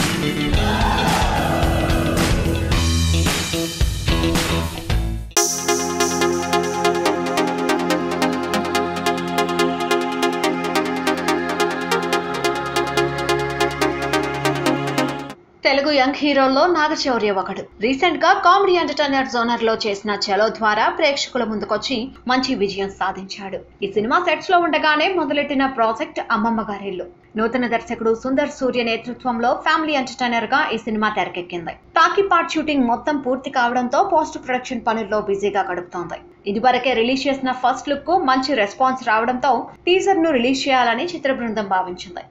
Telugu young హీరోల్లో Naga Shaurya ఒకడు recent గా comedy entertainer genre లో చేసిన చలో ద్వారా ప్రేక్షకుల ముందుకొచ్చి మంచి విజయం సాధించాడు ఈ సినిమా సెట్స్ లో ఉండగానే మొదలెట్టిన ప్రాజెక్ట్ అమ్మమ్మ గారిల్లు నూతన దర్శకుడు సుందర్ సూర్య నేతృత్వంలో ఫ్యామిలీ ఎంటర్టైనర్ గా ఈ సినిమా తెరకెక్కింది టాకీ పార్ట్ షూటింగ్ మొత్తం పూర్తి కావడంతో పోస్ట్ ప్రొడక్షన్ పనుల్లో బిజీగా గడుపుతోంది ఇదివరకే రిలీజ్ చేసిన ఫస్ట్ లుక్ కు మంచి రెస్పాన్స్ రావడంతో టీజర్ ను రిలీజ్ చేయాలని చిత్ర బృందం భావించింది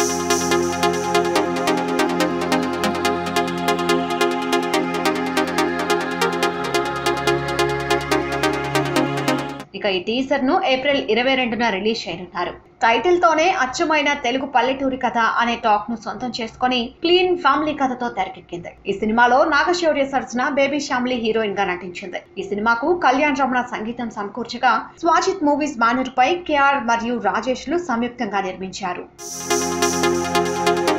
ఇక ఈ టీజర్ ను ఏప్రిల్ ఇరవై రెండున రిలీజ్ చేయనున్నారు టైటిల్ తోనే అచ్చమైన తెలుగు పల్లెటూరి కథ అనే టాక్ ను సొంతం చేసుకొని క్లీన్ ఫ్యామిలీ కథతో తెరకెక్కింది ఈ సినిమాలో నాగశౌర్య సరసన బేబీ ఫ్యామిలీ హీరోయిన్ గా నటించింది ఈ సినిమాకు కళ్యాణ్ రమణ సంగీతం సమకూర్చగా స్వాజిత్ మూవీస్ బ్యానర్ పై కేఆర్ మరియు రాజేష్ లు సంయుక్తంగా నిర్మించారు